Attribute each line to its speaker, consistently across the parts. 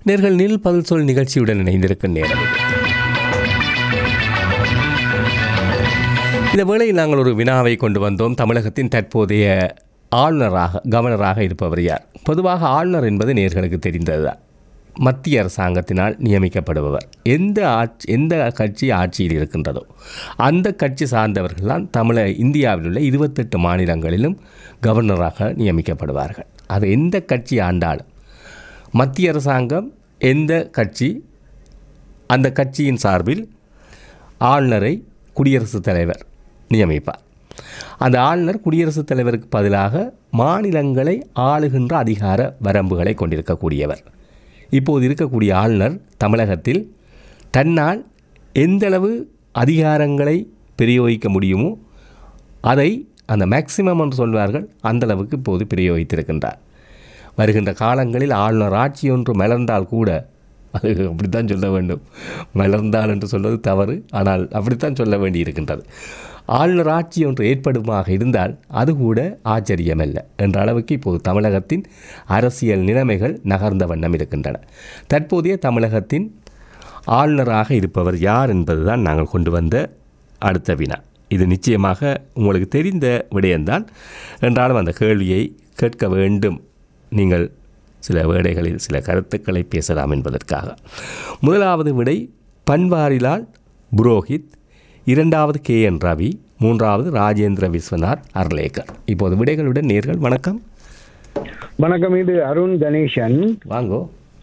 Speaker 1: நேர்கள் நில் பதில் சொல் நிகழ்ச்சியுடன் இணைந்திருக்கும் நேரம் இது. இந்த வேளையில் நாங்கள் ஒரு வினாவை கொண்டு வந்தோம் தமிழகத்தின் தற்போதைய ஆளுநராக கவர்னராக இருப்பவர் யார் பொதுவாக ஆளுநர் என்பது நேர்களுக்கு தெரிந்ததுதான் மத்திய அரசாங்கத்தினால் நியமிக்கப்படுபவர் எந்த ஆட்சி எந்த கட்சி ஆட்சியில் இருக்கின்றதோ அந்த கட்சி சார்ந்தவர்கள் தான் தமிழ இந்தியாவில் உள்ள இருபத்தெட்டு மாநிலங்களிலும் கவர்னராக நியமிக்கப்படுவார்கள் அது எந்த கட்சி ஆண்டாலும் மத்திய அரசாங்கம் எந்த கட்சி அந்த கட்சியின் சார்பில் ஆளுநரை குடியரசுத் தலைவர் நியமிப்பார் அந்த ஆளுநர் குடியரசுத் தலைவருக்கு பதிலாக மாநிலங்களை ஆளுகின்ற அதிகார வரம்புகளை கொண்டிருக்கக்கூடியவர் இப்போது இருக்கக்கூடிய ஆளுநர் தமிழகத்தில் தன்னால் எந்தளவு அதிகாரங்களை பிரயோகிக்க முடியுமோ அதை அந்த மேக்சிமம் என்று சொல்வார்கள் அந்த அளவுக்கு இப்போது பிரயோகித்திருக்கின்றார் வருகின்ற காலங்களில் ஆளுநர் ஆட்சி ஒன்று மலர்ந்தால் கூட அது அப்படித்தான் சொல்ல வேண்டும் மலர்ந்தால் என்று சொல்வது தவறு ஆனால் அப்படித்தான் சொல்ல வேண்டி இருக்கின்றது ஆளுநர் ஆட்சி ஒன்று ஏற்படுமாக இருந்தால் அது கூட ஆச்சரியமல்ல என்ற அளவுக்கு இப்போது தமிழகத்தின் அரசியல் நிலைமைகள் நகர்ந்த வண்ணம் இருக்கின்றன தற்போதைய தமிழகத்தின் ஆளுநராக இருப்பவர் யார் என்பதுதான் நாங்கள் கொண்டு வந்த அடுத்த வினா இது நிச்சயமாக உங்களுக்கு தெரிந்த விடயம்தான் என்றாலும் அந்த கேள்வியை கேட்க வேண்டும் நீங்கள் சில வேடைகளில் சில கருத்துக்களை பேசலாம் என்பதற்காக முதலாவது விடை பன்வாரிலால் புரோஹித் இரண்டாவது கே என் ரவி மூன்றாவது ராஜேந்திர விஸ்வநாத் அர்லேக்கர் இப்போது விடைகளுடன் நேர்கள் வணக்கம்
Speaker 2: வணக்கம் இது அருண் கணேசன்
Speaker 1: வாங்கோ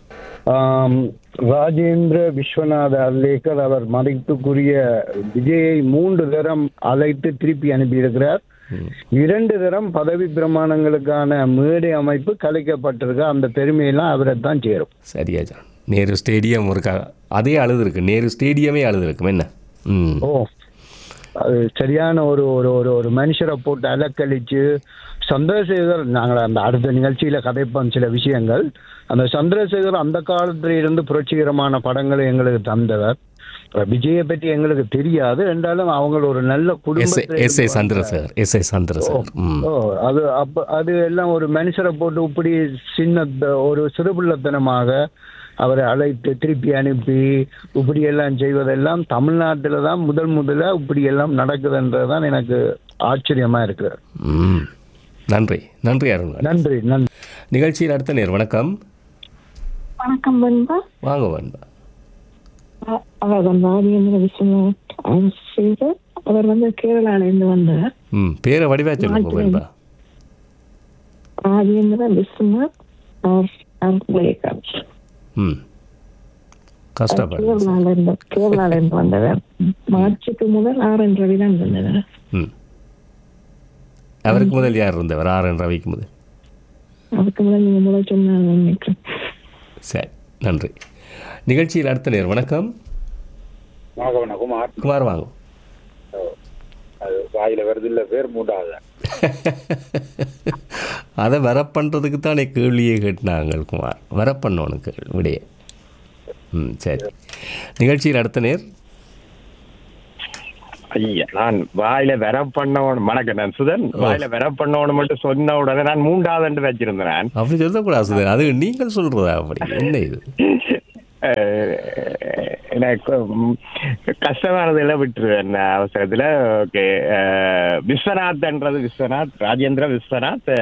Speaker 2: ஆம், ராஜேந்திர விஸ்வநாத அல்லேக்கர் அவர் மதிப்புக்குரிய விஜயை மூன்று தரம் அழைத்து திருப்பி அனுப்பியிருக்கிறார் இரண்டு தரம் பதவி பிரமாணங்களுக்கான மேடை அமைப்பு கலைக்கப்பட்டிருக்கு அந்த பெருமையெல்லாம் அவரை தான் சேரும்
Speaker 1: சரியா ஜான் நேரு ஸ்டேடியம் இருக்கா அதே அழுதுருக்கு நேரு ஸ்டேடியமே அழுதுருக்கும் என்ன ம்
Speaker 2: ஓ அது சரியான ஒரு ஒரு ஒரு ஒரு மனுஷரை போட்டு அலக்கழிச்சு சந்திரசேகர் நாங்கள் அந்த அடுத்த நிகழ்ச்சியில கதைப்போம் சில விஷயங்கள் அந்த சந்திரசேகர் அந்த காலத்துல இருந்து புரட்சிகரமான படங்களை எங்களுக்கு தந்தவர் அப்புறம் விஜயை பற்றி எங்களுக்கு தெரியாது என்றாலும் அவங்க ஒரு நல்ல
Speaker 1: எஸ்
Speaker 2: குடும்பத்தை
Speaker 1: S I Chandrasekhar S I Chandrasekhar ம்
Speaker 2: ஓ அது அப்ப அது எல்லாம் ஒரு மனுஷரை போட்டு இப்படி சின்ன ஒரு சிறுபிள்ளத்தனமாக அவரை அழைத்து திருப்பி அனுப்பி இப்படி எல்லாம் செய்வதெல்லாம் தமிழ்நாட்டில் தான் முதல் முதல்ல இப்படி எல்லாம் நடக்குதுன்றதுதான் எனக்கு ஆச்சரியமா இருக்கு
Speaker 1: ம் நன்றி நன்றி அருண்
Speaker 2: நன்றி நன்றி
Speaker 1: நிகழ்ச்சியில் அடுத்த நேர் வணக்கம்
Speaker 3: வணக்கம் பண்பா
Speaker 1: வாங்க வேண்டா
Speaker 3: அ- அவர் வந்து ராஜேந்திர விஸ்வநாத் ஆசிரியர் அவர் வந்து கேரளால இருந்து வந்தார்
Speaker 1: ம் பேரை வடிவா சொல்லுங்க வேண்டா
Speaker 3: ராஜேந்திர விஸ்வநாத் ஆர்- ஆர்லேக்கர்.
Speaker 1: ம் கஷ்டப்படு
Speaker 3: கேரளால இருந்து கேரளால இருந்து வந்தவர் மார்ச்சுக்கு முதல் ஆர் என்ற விதான் வந்தவர்
Speaker 1: ம் அவருக்கு முதல் யார் இருந்தவர் ஆர் என் ரவிக்கு முதல்
Speaker 3: அதுக்கு முதல் நீங்க முதல் சொன்னாங்க நினைக்கிறேன்
Speaker 1: சரி நன்றி நிகழ்ச்சியில் அடுத்த நேர் வணக்கம்
Speaker 4: குமார்
Speaker 1: குமார் வாங்க
Speaker 4: அது வாயில வருது இல்ல பேர் மூடாத
Speaker 1: அதை வர பண்ணுறதுக்கு தானே கேள்வியே கேட்டினாங்க குமார் வர பண்ணணும் கேள்வி விடைய ம் சரி நிகழ்ச்சியில் அடுத்த நேர்
Speaker 4: ஐயா நான் வாயில வர பண்ணவன் வணக்கம் நான் சுதன் வாயில வர பண்ணவனு மட்டும் சொன்ன உடனே நான் மூண்டாதண்டு வச்சிருந்தேன்
Speaker 1: அப்படி சொல்லக்கூடாது சுதன் அது நீங்கள் சொல்கிறதா அப்படி என்ன இது
Speaker 4: அஹ், எனக்கு ம், கஷ்டமானதெல்லாம் விட்டுருவேன் அவசரத்துல ஓகே விஸ்வநாத்ன்றது விஸ்வநாத் ராஜேந்திர விஸ்வநாத்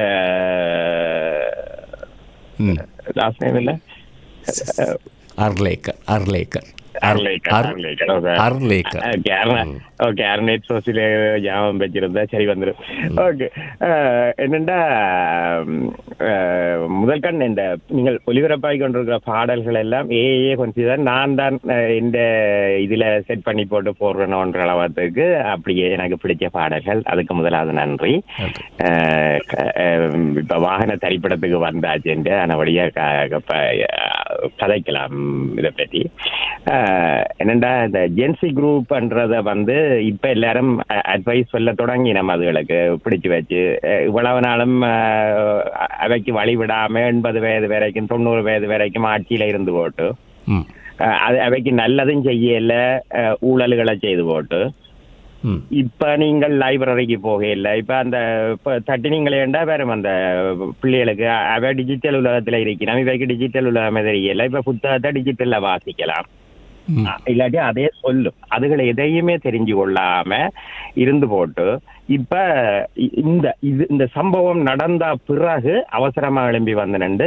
Speaker 1: ம்
Speaker 4: லாஸ்ட் நேம் இல்ல
Speaker 1: அர்லேக்கர் அர்லேக்கர்
Speaker 4: அர்லேக்கர்,
Speaker 1: அர்-
Speaker 4: Arlekar, okay.
Speaker 1: Arlekar
Speaker 4: okay okay அர்நெட் சோசியல ஞாபகம் வச்சிருந்தா சரி வந்துடும் ஓகே என்னண்டா ம், அஹ், முதல் கண் இந்த நீங்கள் ஒலிபரப்பாகி கொண்டிருக்கிற பாடல்கள் எல்லாம் ஏஏ கொஞ்சம் நான் தான் அஹ், இந்த இதுல செட் பண்ணி போட்டு போடுறேன்ற அளவுக்கு அப்படியே எனக்கு பிடிச்ச பாடல்கள் அதுக்கு முதலாவது நன்றி
Speaker 1: நன்றி.
Speaker 4: அஹ், க- அஹ், இப்ப வாகன திரைப்படத்துக்கு வந்தாச்சுன்ட்டு ஆனபடியா க- க- கதைக்கலாம் இதை பற்றி அஹ், என்னண்டா இந்த ஜென்சி குரூப்ன்றத வந்து இப்ப எல்லாரும் அட்வைஸ் சொல்ல தொடங்கி நம்ம அதுகளுக்கு பிடிச்சு வச்சு அஹ், இவ்வளவு நாளும் அஹ், அவைக்கு வழி விடாம எண்பது வயது வரைக்கும் தொண்ணூறு வயது வரைக்கும் ஆட்சியில இருந்து போட்டு
Speaker 1: ம்
Speaker 4: அஹ், அது அவைக்கு நல்லதும் செய்யல அஹ், ஊழல்களை செய்து போட்டு
Speaker 1: ம்
Speaker 4: இப்ப நீங்கள் லைப்ரரிக்கு போக இல்லை இப்ப அந்த இப்ப தட்டினீங்களேண்டா வேற அந்த பிள்ளைகளுக்கு அவ டிஜிட்டல் உலகத்துல இருக்கிறோம் இவைக்கு டிஜிட்டல் உலகம் தெரியல இப்ப புத்தகத்தை டிஜிட்டல்ல வாசிக்கலாம்
Speaker 1: ம்
Speaker 4: இல்லாட்டி அதே சொல்லும் அதுகளை எதையுமே தெரிஞ்சு கொள்ளாம இருந்து போட்டு இப்ப இ- இந்த இது இந்த சம்பவம் நடந்த பிறகு அவசரமா எழும்பி வந்து நின்று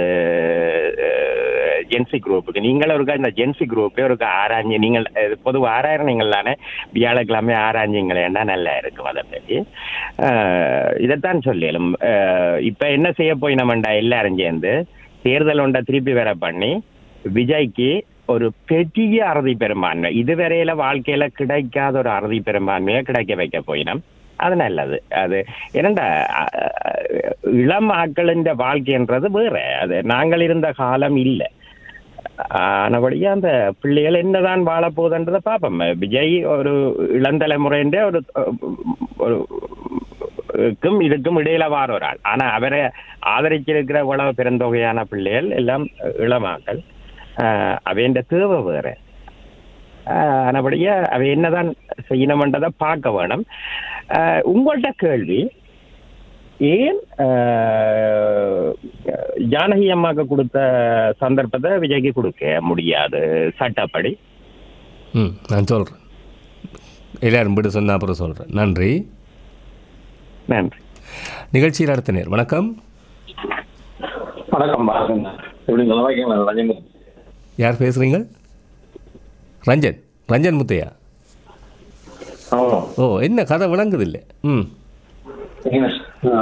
Speaker 4: ஜென்சி குரூப்புக்கு நீங்கள் ஒருக்கா இந்த ஜென்சி குரூப்பே ஒரு ஆராய்ஞ்சி நீங்கள் அஹ், பொதுவா ஆராயிரம் தானே வியாழக்கிழமை ஆராய்ஞ்சிங்களேன்னா நல்லா இருக்கும் அதை பற்றி அஹ், இதைத்தான் சொல்லிடும் இப்ப என்ன செய்ய போய் நம்மண்டா எல்லாரும் சேர்ந்து தேர்தல் ஒன்றை திருப்பி வேற பண்ணி விஜய்க்கு ஒரு பெரிய அறுதி பெரும்பான்மை இதுவரையில வாழ்க்கையில கிடைக்காத ஒரு அறுதி பெரும்பான்மையை கிடைக்க வைக்க போயினோம் அது நல்லது அது என்னண்டா அஹ், இளம் ஆக்களின் வாழ்க்கைன்றது வேற அது நாங்கள் இருந்த காலம் இல்லை ஆனபடியா அந்த பிள்ளைகள் என்னதான் வாழ போகுதுன்றதை பார்ப்போம் விஜய் ஒரு இளந்தலைமுறைன்ற ஒரு அஹ், ஒரு க்கும் இதுக்கும் இடையில வார ஒரு ஆள் ஆனா அவரை ஆதரிச்சிருக்கிற உலக பெருந்தொகையான பிள்ளைகள் எல்லாம் இளமாக்கள் அவைன்ற தேவை வேற ஆஹ் ஆனபடியா அவை என்னதான் செய்யணும்ன்றதை பார்க்க வேணும் ஆஹ் உங்கள்ட்ட கேள்வி ஏன் ஆஹ், ஜானகி அம்மாக்கு கொடுத்த சந்தர்ப்பத்தை விஜய்க்கு கொடுக்க முடியாது சட்டப்படி
Speaker 1: ம் நான் சொல்கிறேன் எல்லாரும் விடு சொன்ன அப்புறம் சொல்கிறேன் நன்றி
Speaker 4: நன்றி
Speaker 1: நிகழ்ச்சியில் அடுத்த நேர் வணக்கம்
Speaker 5: வணக்கம் பாருங்க எப்படி நல்லா இருக்கீங்களா ரஜினி
Speaker 1: யார் பேசுகிறீங்க ரஞ்சன் ரஞ்சன் முத்தையா
Speaker 5: ஆமாம்
Speaker 1: ஓ என்ன கதை விளங்குதில்லை ம்
Speaker 5: என்ன ஆ,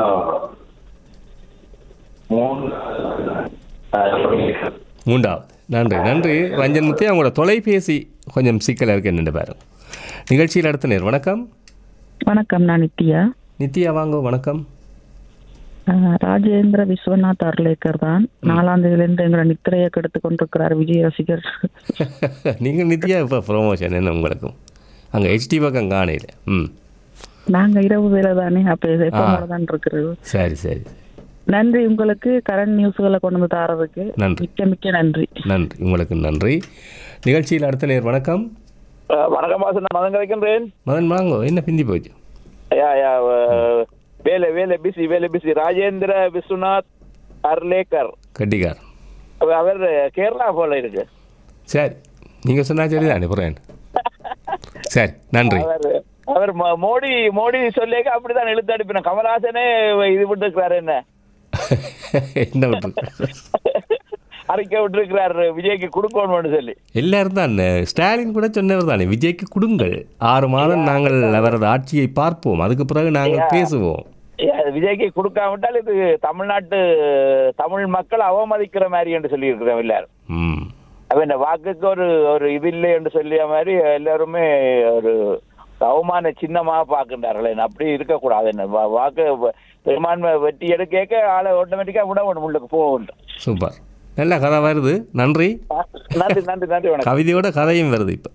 Speaker 5: மூணு ஆ,
Speaker 1: மூன்றாவது நன்றி நன்றி ரஞ்சன் முத்தையா உங்களோட தொலைபேசி கொஞ்சம் சிக்கலாக இருக்கு என்னென்னு பாருங்க நிகழ்ச்சியில் அடுத்த நேர் வணக்கம்
Speaker 6: வணக்கம் நான் நித்யா
Speaker 1: நித்யா வாங்க வணக்கம்
Speaker 6: அஹ், ராஜேந்திர விஸ்வநாத் அர்லேக்கர் தான் நாலாம் தேதியிலிருந்து எங்களை நித்திரையை கெடுத்து கொண்டிருக்கிறார் விஜய் ரசிகர்
Speaker 1: நீங்கள் நித்யா இப்போ ப்ரொமோஷன் என்ன உங்களுக்கும் அங்கே ஹெச்டி பக்கம் காணையில் ம்
Speaker 6: நாங்க இரவு வேலை தானே அப்ப எப்போ தான் இருக்கிறது
Speaker 1: சரி சரி
Speaker 6: நன்றி உங்களுக்கு கரண்ட் நியூஸ்களை கொண்டு வந்து தாரதுக்கு
Speaker 1: நன்றி.
Speaker 6: மிக்க மிக்க நன்றி
Speaker 1: நன்றி உங்களுக்கு நன்றி நிகழ்ச்சியில் அடுத்த நேர் வணக்கம்
Speaker 7: வணக்கம் பாச நான் மதன் கிடைக்கின்றேன்
Speaker 1: மதன் வாங்கோ என்ன பிந்தி போச்சு
Speaker 7: யா யா அஹ், வேலை வேலை பிஸி வேலை பிஸி ராஜேந்திர விஸ்வநாத் அர்லேக்கர்
Speaker 1: கட்டிக்கார்
Speaker 7: அவ- அவர் கேரளா போல இருக்கு
Speaker 1: சரி நீங்கள் சொன்னா சரி தானே புறேன் சரி நன்றி
Speaker 7: அவர் அவர் ம- மோடி மோடி சொல்லிக்க அப்படிதான் இழுத்து அனுப்பின கமல்ஹாசனே இது விட்டுருக்கிறாரு என்ன
Speaker 1: என்ன விட்டு
Speaker 7: அறிக்கை விட்டுருக்கிறாரு விஜய்க்கு கொடுக்கணும்னு சொல்லி
Speaker 1: எல்லாரும் தான் ஸ்டாலின் கூட சொன்னவர் தானே விஜய்க்கு கொடுங்கள் ஆறு மாதம் நாங்கள் அவரது ஆட்சியை பார்ப்போம் அதுக்கு பிறகு நாங்கள் பேசுவோம்
Speaker 7: ஏ, விஜய்க்கு கொடுக்காவிட்டால் இது தமிழ்நாட்டு தமிழ் மக்கள் அவமதிக்கிற மாதிரி என்று சொல்லி இருக்கிறோம் எல்லாரும்
Speaker 1: ம்
Speaker 7: அவன் வாக்குக்கு ஒரு ஒரு இது இல்லை என்று சொல்லிய மாதிரி எல்லாருமே ஒரு அவமான சின்னமாக பார்க்கின்றார்கள் என்ன அப்படி இருக்கக்கூடாது என்ன வா- வாக்கு வ- பெரும்பான்மை வெட்டி எடுக்க ஆளை ஆட்டோமேட்டிக்காக விட ஒன்று முள்ளுக்கு போகும்
Speaker 1: சூப்பர் நல்ல கதை வருது நன்றி
Speaker 7: நன்றி நன்றி நன்றி வணக்கம்
Speaker 1: கவிதையோட கதையும் வருது இப்போ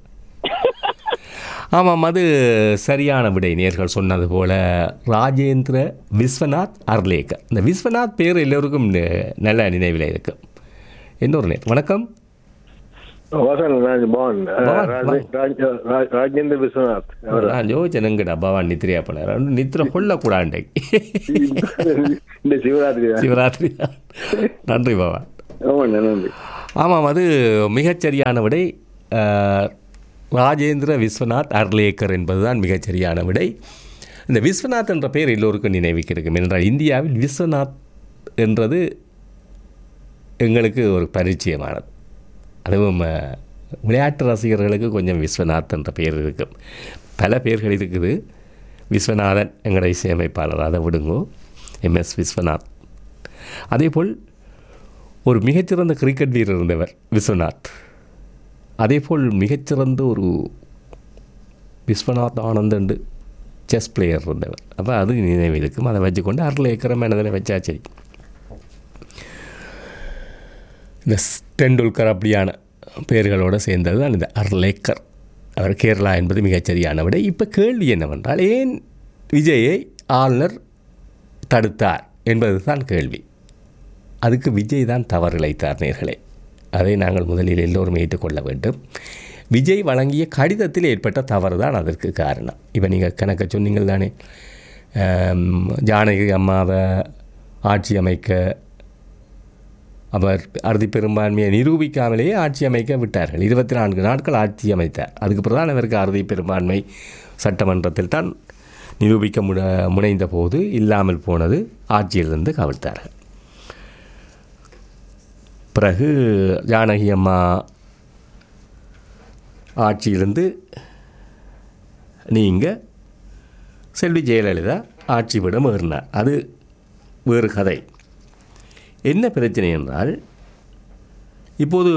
Speaker 1: ஆமாம் அது சரியான விடை நேர்கள் சொன்னது போல ராஜேந்திர விஸ்வநாத் அர்லேக்கர் இந்த விஸ்வநாத் பேர் எல்லோருக்கும் ந- நல்ல நினைவில் இருக்கு இன்னொரு நேர் வணக்கம்
Speaker 5: வசன் ராஜ் பவன் ஆ,
Speaker 1: பவன்,
Speaker 5: ராஜ்-
Speaker 1: பவன்.
Speaker 5: ராஜ்- ராஜ்- ராஜேந்திர விஸ்வநாத் அவர்
Speaker 1: நான் யோசிச்சனுங்கடா பவான் நித்ரியா பண்ணார் நித்ர கொள்ளக்கூடாண்டை
Speaker 5: இந்த சிவராத்திரி தான்
Speaker 1: சிவராத்திரி தான். நன்றி பவான்
Speaker 5: ஆமாம் நன்றி
Speaker 1: ஆமாம் அது மிகச்சரியான விடை அஹ், ராஜேந்திர விஸ்வநாத் அர்லேக்கர் என்பதுதான் மிகச்சரியான விடை இந்த விஸ்வநாத் என்ற பெயர் எல்லோருக்கும் நினைவுக்கு இருக்கும் என்றால் இந்தியாவில் விஸ்வநாத் என்றது எங்களுக்கு ஒரு பரிச்சயமானது அதுவும் அஹ், விளையாட்டு ரசிகர்களுக்கு கொஞ்சம் விஸ்வநாத் என்ற பெயர் இருக்கும் பல பெயர்கள் இருக்குது விஸ்வநாதன் எங்களுடைய இசையமைப்பாளர் அதை விடுங்கோ எம்எஸ் விஸ்வநாத் அதேபோல் ஒரு மிகச்சிறந்த கிரிக்கெட் வீரர் இருந்தவர் விஸ்வநாத் அதேபோல் மிகச்சிறந்த ஒரு விஸ்வநாத் ஆனந்தண்டு செஸ் பிளேயர் இருந்தவர் அப்போ அது நினைவு இருக்கும் அதை வச்சுக்கொண்டு அருள் ஏக்கரை மனதில் வச்சா சரி இந்த ஸ்- டெண்டுல்கர் அப்படியான பெயர்களோடு சேர்ந்தது தான் இந்த அர்லேக்கர் அவர் கேரளா என்பது மிகச்சரியான விட இப்போ கேள்வி என்னவென்றால் ஏன் விஜயை ஆளுநர் தடுத்தார் என்பது தான் கேள்வி அதுக்கு விஜய் தான் தவறு இழைத்தார் நேர்களே அதை நாங்கள் முதலில் எல்லோரும் ஏற்றுக்கொள்ள வேண்டும் விஜய் வழங்கிய கடிதத்தில் ஏற்பட்ட தவறு தான் அதற்கு காரணம் இப்போ நீங்கள் கணக்க சொன்னீங்கள் தானே ஆம், ஜானகி அம்மாவை ஆட்சி அமைக்க அவர் அறுதி பெரும்பான்மையை நிரூபிக்காமலேயே ஆட்சி அமைக்க விட்டார்கள் இருபத்தி நான்கு நாட்கள் ஆட்சி அமைத்தார் அதுக்கு பிரதான அவருக்கு அறுதி பெரும்பான்மை சட்டமன்றத்தில் தான் நிரூபிக்க முட முனைந்த போது இல்லாமல் போனது ஆட்சியிலிருந்து கவிழ்த்தார்கள் பிறகு ஜானகி அம்மா ஆட்சியிலிருந்து நீங்கள் செல்வி ஜெயலலிதா ஆட்சி விட ஏறினார் அது வேறு கதை என்ன பிரச்சனை என்றால் இப்போது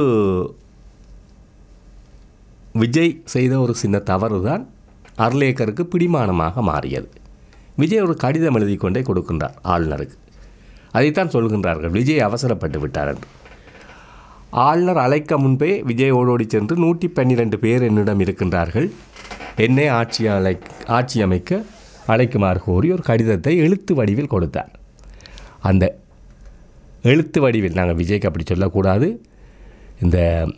Speaker 1: விஜய் செய்த ஒரு சின்ன தவறு தான் அர்லேக்கருக்கு பிடிமானமாக மாறியது விஜய் ஒரு கடிதம் எழுதி கொண்டே கொடுக்கின்றார் ஆளுநருக்கு அதைத்தான் சொல்கின்றார்கள் விஜய் அவசரப்பட்டு விட்டார் என்று ஆளுநர் அழைக்க முன்பே விஜய் ஓடோடி சென்று நூற்றி பன்னிரெண்டு பேர் என்னிடம் இருக்கின்றார்கள் என்னை ஆட்சி அழை ஆட்சி அமைக்க அழைக்குமாறு கோரி ஒரு கடிதத்தை எழுத்து வடிவில் கொடுத்தார் அந்த எழுத்து வடிவில் நாங்கள் விஜய்க்கு அப்படி சொல்லக்கூடாது இந்த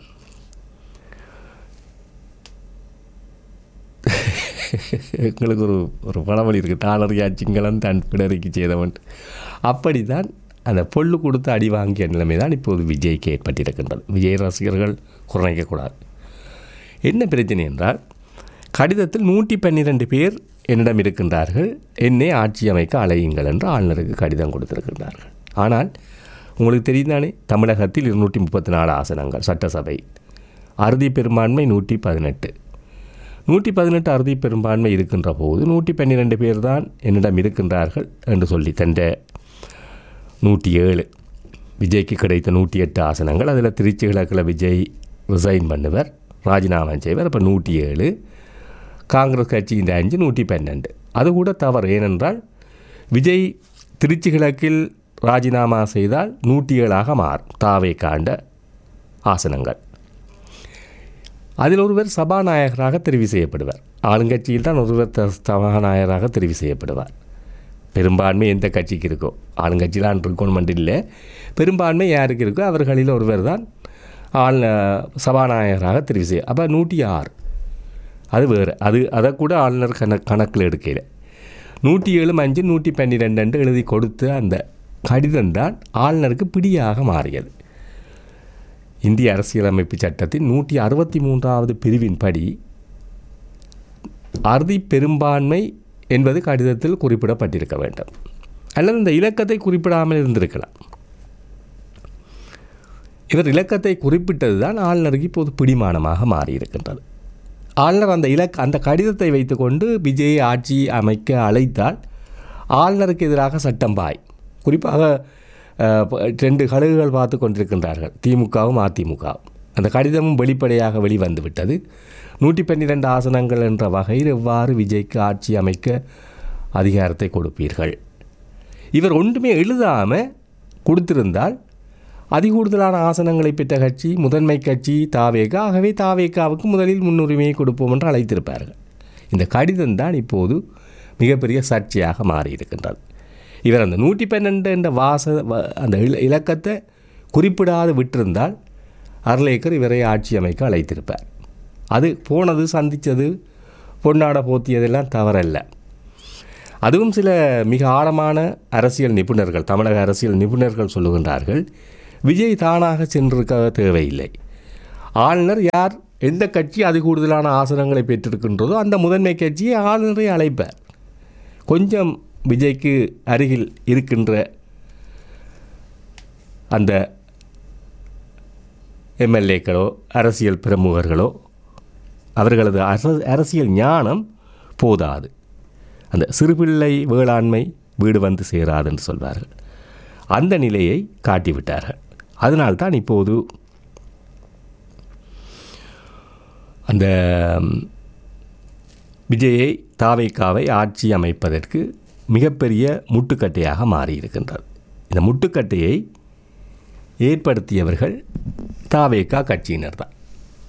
Speaker 1: எங்களுக்கு ஒரு ஒரு பழமொழி இருக்குது தாளறியா சிங்களம் தன் பிடரிக்கு செய்தவன் அப்படி தான் அந்த பொல்லு கொடுத்து அடி வாங்கிய நிலைமை தான் இப்போது விஜய்க்கு ஏற்பட்டிருக்கின்றது விஜய் ரசிகர்கள் குறைக்கக்கூடாது என்ன பிரச்சனை என்றால் கடிதத்தில் நூற்றி பன்னிரெண்டு பேர் என்னிடம் இருக்கின்றார்கள் என்னை ஆட்சி அமைக்க அழையுங்கள் என்று ஆளுநருக்கு கடிதம் கொடுத்திருக்கின்றார்கள் ஆனால் உங்களுக்கு தெரிந்தானே தமிழகத்தில் இருநூற்றி முப்பத்தி நாலு ஆசனங்கள் சட்டசபை அறுதி பெரும்பான்மை நூற்றி பதினெட்டு நூற்றி பதினெட்டு அறுதி பெரும்பான்மை இருக்கின்ற போது நூற்றி பன்னிரெண்டு பேர் தான் என்னிடம் இருக்கின்றார்கள் என்று சொல்லி தந்த நூற்றி ஏழு விஜய்க்கு கிடைத்த நூற்றி எட்டு ஆசனங்கள் அதில் திருச்சி கிழக்கில் விஜய் ரிசைன் பண்ணுவர் ராஜினாமா செய்வார் அப்போ நூற்றி ஏழு காங்கிரஸ் கட்சியின் அஞ்சு நூற்றி பன்னெண்டு அது கூட தவறு ஏனென்றால் விஜய் திருச்சி கிழக்கில் ராஜினாமா செய்தால் நூற்றி ஏழாக மாறும் தாவை காண்ட ஆசனங்கள் அதில் ஒருவர் சபாநாயகராக தெரிவு செய்யப்படுவார் ஆளுங்கட்சியில் தான் ஒருவர் த- சபாநாயகராக தெரிவு செய்யப்படுவார் பெரும்பான்மை எந்த கட்சிக்கு இருக்கோ ஆளுங்கட்சியிலான் இருக்கணும் இல்லை பெரும்பான்மை யாருக்கு இருக்கோ அவர்களில் ஒருவர் தான் ஆள் சபாநாயகராக தெரிவு செய்ய அப்போ நூற்றி ஆறு அது வேறு அது அதை கூட ஆளுநர் கண கணக்கில் எடுக்கல நூற்றி ஏழு அஞ்சு நூற்றி பன்னிரெண்டு எழுதி கொடுத்த அந்த கடிதம் தான் ஆளுநருக்கு பிடியாக மாறியது இந்திய அரசியலமைப்பு சட்டத்தின் நூற்றி அறுபத்தி மூன்றாவது பிரிவின்படி அறுதி பெரும்பான்மை என்பது கடிதத்தில் குறிப்பிடப்பட்டிருக்க வேண்டும் அல்லது இந்த இலக்கத்தை குறிப்பிடாமல் இருந்திருக்கலாம் இவர் இலக்கத்தை குறிப்பிட்டது தான் ஆளுநருக்கு இப்போது பிடிமானமாக மாறியிருக்கின்றது ஆளுநர் அந்த இலக்க அந்த கடிதத்தை வைத்துக்கொண்டு விஜயை ஆட்சி அமைக்க அழைத்தால் ஆளுநருக்கு எதிராக சட்டம் பாய் குறிப்பாக அஹ், ப- ரெண்டு கழுகுகள் பார்த்து கொண்டிருக்கின்றார்கள் திமுகவும் அதிமுகவும் அந்த கடிதமும் வெளிப்படையாக வெளிவந்து விட்டது நூற்றி பன்னிரெண்டு ஆசனங்கள் என்ற வகையில் எவ்வாறு விஜய்க்கு ஆட்சி அமைக்க அதிகாரத்தை கொடுப்பீர்கள் இவர் ஒன்றுமே எழுதாமல் கொடுத்திருந்தால் அதிகூடுதலான ஆசனங்களை பெற்ற கட்சி முதன்மை கட்சி தாவேகா ஆகவே தாவேகாவுக்கு முதலில் முன்னுரிமையை கொடுப்போம் என்று அழைத்திருப்பார்கள் இந்த கடிதம் தான் இப்போது மிகப்பெரிய சர்ச்சையாக மாறியிருக்கின்றது இவர் அந்த நூற்றி பன்னெண்டு என்ற வாச வ- அந்த இல- இலக்கத்தை குறிப்பிடாது விட்டிருந்தால் அர்லேக்கர் இவரை ஆட்சி அமைக்க அழைத்திருப்பார் அது போனது சந்தித்தது பொன்னாட போத்தியதெல்லாம் தவறல்ல அதுவும் சில மிக ஆழமான அரசியல் நிபுணர்கள் தமிழக அரசியல் நிபுணர்கள் சொல்லுகின்றார்கள் விஜய் தானாக சென்றிருக்க தேவையில்லை ஆளுநர் யார் எந்த கட்சி அது கூடுதலான ஆசனங்களை பெற்றிருக்கின்றதோ அந்த முதன்மை கட்சியை ஆளுநரை அழைப்பார் கொஞ்சம் விஜய்க்கு அருகில் இருக்கின்ற அந்த எம்எல்ஏக்களோ அரசியல் பிரமுகர்களோ அவர்களது அரச அரசியல் ஞானம் போதாது அந்த சிறுபிள்ளை வேளாண்மை வீடு வந்து சேராது என்று சொல்வார்கள் அந்த நிலையை காட்டிவிட்டார்கள் அதனால்தான் இப்போது அந்த ம், விஜயை தாவைக்காவை ஆட்சி அமைப்பதற்கு மிகப்பெரிய முட்டுக்கட்டையாக மாறியிருக்கின்றது இந்த முட்டுக்கட்டையை ஏற்படுத்தியவர்கள் தாவேக்கா கட்சியினர் தான்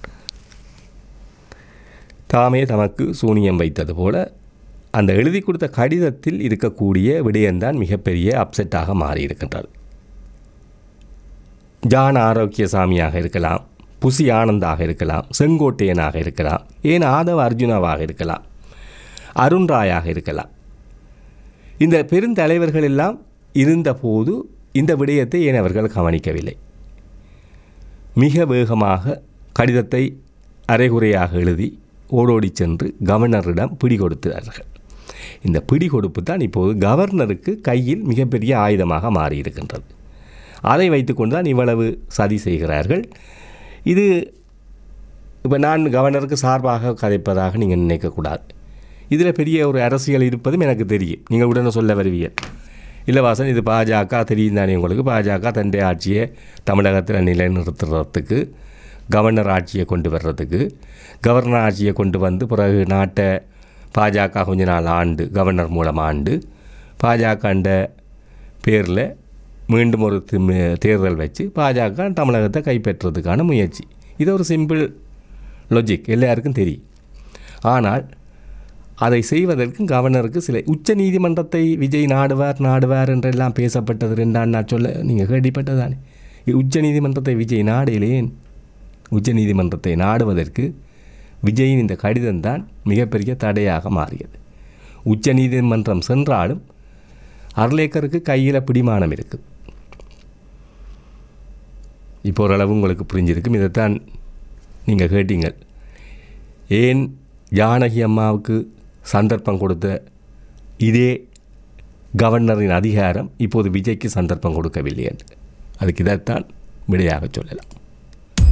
Speaker 1: தாமே தமக்கு சூனியம் வைத்தது போல அந்த எழுதி கொடுத்த கடிதத்தில் இருக்கக்கூடிய விடயம்தான் மிகப்பெரிய அப்செட்டாக மாறியிருக்கின்றது ஜான் ஆரோக்கியசாமியாக இருக்கலாம் புது புசி ஆனந்தாக இருக்கலாம் செங்கோட்டையனாக இருக்கலாம் ஏன் ஆதவ அர்ஜுனாவாக இருக்கலாம் அருண் ராயாக இருக்கலாம் இந்த பெருந்தலைவர்கள் எல்லாம் இருந்தபோது இந்த விடயத்தை ஏன் அவர்கள் கவனிக்கவில்லை மிக வேகமாக கடிதத்தை அரைகுறையாக எழுதி ஓடோடி சென்று கவர்னரிடம் பிடி கொடுத்தார்கள் இந்த பிடி கொடுப்பு தான் இப்போது கவர்னருக்கு கையில் மிகப்பெரிய ஆயுதமாக மாறியிருக்கின்றது அதை வைத்துக்கொண்டு தான் இவ்வளவு சதி செய்கிறார்கள் இது இப்போ நான் கவர்னருக்கு சார்பாக கதைப்பதாக நீங்கள் நினைக்கக்கூடாது இதில் பெரிய ஒரு அரசியல் இருப்பதும் எனக்கு தெரியும் நீங்கள் உடனே சொல்ல வருவீர்கள் இல்லை வாசன் இது பாஜக தெரியும் தானே உங்களுக்கு பாஜக தன்னுடைய ஆட்சியை தமிழகத்தில் நிலைநிறுத்துறதுக்கு கவர்னர் ஆட்சியை கொண்டு வர்றதுக்கு கவர்னர் ஆட்சியை கொண்டு வந்து பிறகு நாட்டை பாஜக கொஞ்ச நாள் ஆண்டு கவர்னர் மூலம் ஆண்டு பாஜகண்ட பேரில் மீண்டும் ஒரு திமு- தேர்தல் வச்சு பாஜக தமிழகத்தை கைப்பற்றுறதுக்கான முயற்சி இது ஒரு சிம்பிள் லாஜிக் எல்லாருக்கும் தெரியும் ஆனால் அதை செய்வதற்கும் கவர்னருக்கு சில உச்ச நீதிமன்றத்தை விஜய் நாடுவார் நாடுவார் என்றெல்லாம் பேசப்பட்டது ரெண்டாம் நான் சொல்ல நீங்கள் கேள்விப்பட்டதானே உச்ச நீதிமன்றத்தை விஜய் நாடையிலேன் உச்ச நீதிமன்றத்தை நாடுவதற்கு விஜயின் இந்த கடிதம் தான் மிகப்பெரிய தடையாக மாறியது உச்ச நீதிமன்றம் சென்றாலும் அர்லேக்கருக்கு கையில் பிடிமானம் இருக்குது இப்போ ஓரளவு உங்களுக்கு புரிஞ்சிருக்கும் இதைத்தான் நீங்கள் கேட்டீங்க ஏன் ஜானகி அம்மாவுக்கு சந்தர்ப்பம் கொடுத்த இதே கவர்னரின் அதிகாரம் இப்போது விஜய்க்கு சந்தர்ப்பம் கொடுக்கவில்லை என்று அதுக்கு இதைத்தான் விடையாக சொல்லலாம்